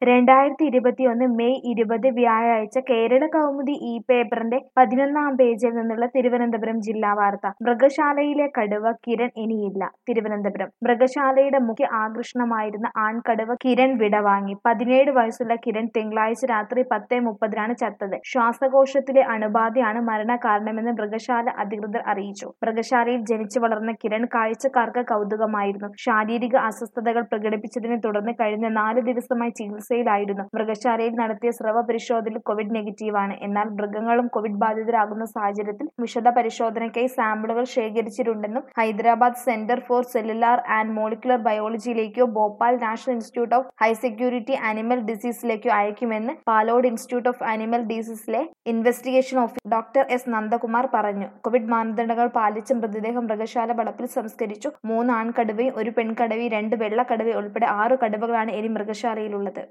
രണ്ടായിരത്തി ഇരുപത്തിയൊന്ന് മെയ് ഇരുപത് വ്യാഴാഴ്ച കേരള കൗമുദി ഈ പേപ്പറിന്റെ പതിനൊന്നാം പേജിൽ നിന്നുള്ള തിരുവനന്തപുരം ജില്ലാ വാർത്ത മൃഗശാലയിലെ കടുവ കിരൺ ഇനിയില്ല തിരുവനന്തപുരം മൃഗശാലയുടെ മുഖ്യ ആകർഷണമായിരുന്ന ആൺകടുവ കിരൺ വിടവാങ്ങി പതിനേഴ് വയസ്സുള്ള കിരൺ തിങ്കളാഴ്ച രാത്രി പത്തേ മുപ്പതിനാണ് ചത്തത് ശ്വാസകോശത്തിലെ അണുബാധയാണ് മരണകാരണമെന്ന് മൃഗശാല അധികൃതർ അറിയിച്ചു മൃഗശാലയിൽ ജനിച്ചു വളർന്ന കിരൺ കാഴ്ചക്കാർക്ക് കൗതുകമായിരുന്നു ശാരീരിക അസ്വസ്ഥതകൾ പ്രകടിപ്പിച്ചതിനെ തുടർന്ന് കഴിഞ്ഞ നാല് ദിവസമായി ചികിത്സയിലായിരുന്നു മൃഗശാലയിൽ നടത്തിയ സ്രവ പരിശോധനയിൽ കോവിഡ് നെഗറ്റീവാണ് എന്നാൽ മൃഗങ്ങളും കോവിഡ് ബാധിതരാകുന്ന സാഹചര്യത്തിൽ വിശദ പരിശോധനയ്ക്കായി സാമ്പിളുകൾ ശേഖരിച്ചിട്ടുണ്ടെന്നും Hyderabad centre for cellular and molecular ബയോളജിയിലേക്കോ Bhopal national institute of high security animal ഡിസീസിലേക്കോ അയക്കുമെന്ന് പാലോഡ് ഇൻസ്റ്റിറ്റ്യൂട്ട് ഓഫ് അനിമൽ ഡിസീസിലെ investigation officer doctor S Nandakumar പറഞ്ഞു കോവിഡ് മാനദണ്ഡങ്ങൾ പാലിച്ച് മൃതദേഹം മൃഗശാല വളപ്പിൽ സംസ്കരിച്ചു മൂന്ന് ആൺകടുവയും ഒരു പെൺകടുവയും രണ്ട് വെള്ളക്കടുവയും ഉൾപ്പെടെ ആറു കടുവകളാണ് ഇനി മൃഗശാലയിലുള്ളത്